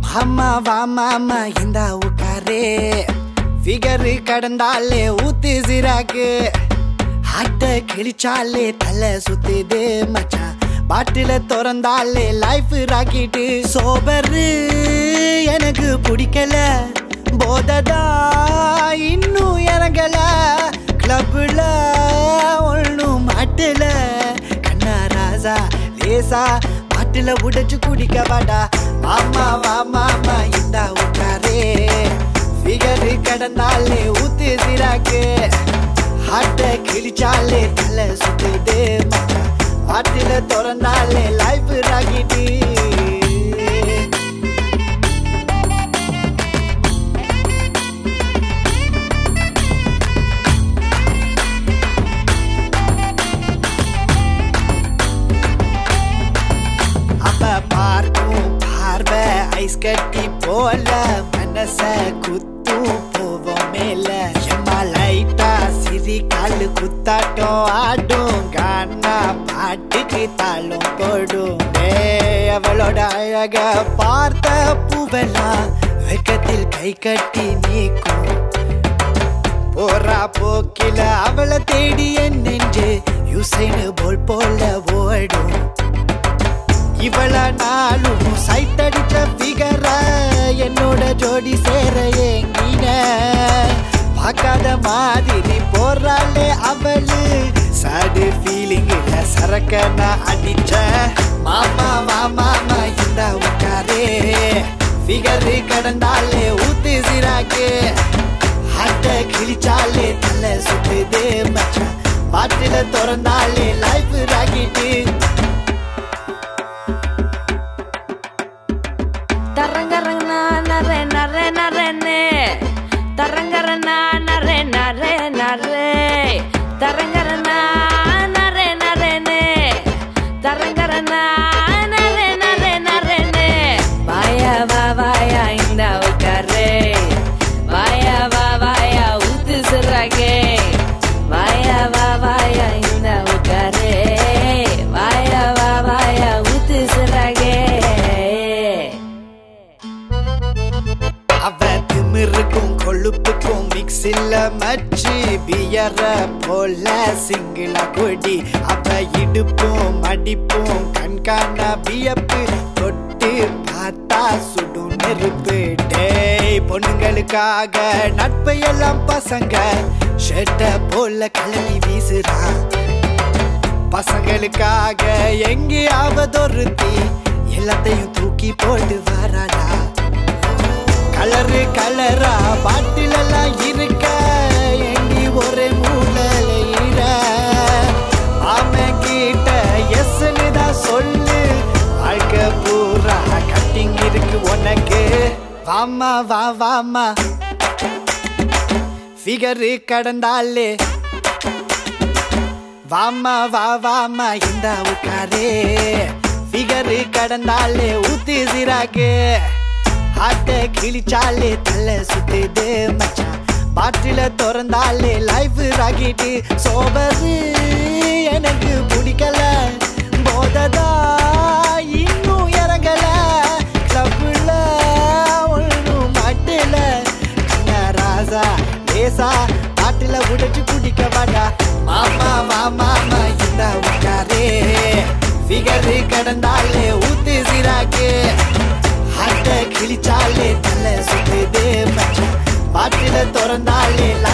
மாமா வா மாமா இந்த உட்காரே ஃபிகரு கடந்தாலே ஊத்து சிராக்கு ஹாட்ட கிழிச்சாலே தலை சுத்துது மச்சான் பாட்டில திறந்தாலே லைஃப் ராக்கிட்டு சோபரு எனக்கு பிடிக்கல போததா இன்னும் இறங்கல கிளப்புல ஒன்றும் மாட்டல கண்ணா ராசா லேசா பாட்டில உடைச்சு குடிக்க வாடா மாமா வா மாமா இந்த உட்காரே ஃபிகரு கடந்தாலே ஊத்து சிராக்கு ஹாட்ட கிழிச்சாலே தலை சுத்துது மச்சான் பாட்டில திறந்தாலே லைஃப் ராக்கிட்டு அப்ப பார்க்கும் பார்வை ஐஸ் கட்டி போல மனச குத்தும் போவோம் மேல எம்மா லைட்டா சிரி காலு குத்தாட்டம் ஆடும் கானா பாட்டுக்கு தாளம் போடும் ஏய், அவளோட அழக பார்த்த பூவெல்லாம் வெக்கத்தில் கை கட்டி நீக்கும் போறா போக்கில அவளை தேடி என் நெஞ்சு யுசைனு போல் போல ஓடும் இவள நாளும் சைத்தடிச்ச பிகர என்னோட ஜோடி சேர ஏங்கின பார்க்காத மாதிரி போறாளே அவளு சாடு ஃபீலிங்ல சரக்க நான் அடிச்ச மாமா மாமா இந்த உட்காரே ஃபிகரு கடந்தாலே ஊத்து சிராக்கு ஹாட்ட கிழிச்சாலே தலை சுத்துது மச்சான் பாட்டில திறந்தாலே லைஃப் ராக்கிட்டு தரங்கரங்கனா நரே நரே நரேனே தரங்கரனா நரே நரே நரே தரங்கரனா நரே நரேனே தரங்கரனா நரே நரே நரேனே வாயா வா வாயா இந்த உட்காரே வாயா வா வாயா ஊத்து சிறாகே வாயா வா வாயா இந்த உட்காரே வாயா வா வாயா ஊத்து சிறாகே அவ திமிருக்கும் கொழுப்புக்கும் மிக்ஸில மச்சி பியற போல சிங்கிள கொடி அவ இடுப்பும் மடிப்பும் கண்காண வியப்பு தொட்டு பார்த்தா சுடு நெருப்பு டேய் பொண்ணுங்களுக்காக நட்பை எல்லாம் பசங்க ஷெட்ட போல கலவி வீசுறான் பசங்களுக்காக எங்கேயாவதொருத்தி எல்லாத்தையும் தூக்கி போட்டு வராடா கலரு கலரா பாட்டில் எல்லாம் இருக்க எங்கி ஒரே மூலையில ஆமை கிட்ட எஸ்ன்னு தான் சொல்லு வாழ்க்கை பூரா கட்டிங் இருக்கு உனக்கு வாமா வா வாமா ஃபிகரு கடந்தாலே வாமா வா வாமா இந்த உட்காரே ஃபிகரு கடந்தாலே ஊத்து சிராக்கு ஹாட்ட கிழிச்சாலே தலை சுத்துது மச்சான் பாட்டில திறந்தாலே லைஃப் ராக்கிட்டு சோபரு எனக்கு பிடிக்கல போததா இன்னும் இறங்கல கிளப்புல ஒன்றும் மாட்டல கண்ணா ராசா லேசா பாட்டில உடைச்சு குடிக்க வாடா மாமா மாமா இந்த உட்காரே ஃபிகரு கடந்தாலே ஊத்து சிராக்கு ஹாட்ட கிழிச்சாலே தலை சுத்துது மச்சான் பாட்டில திறந்தாலே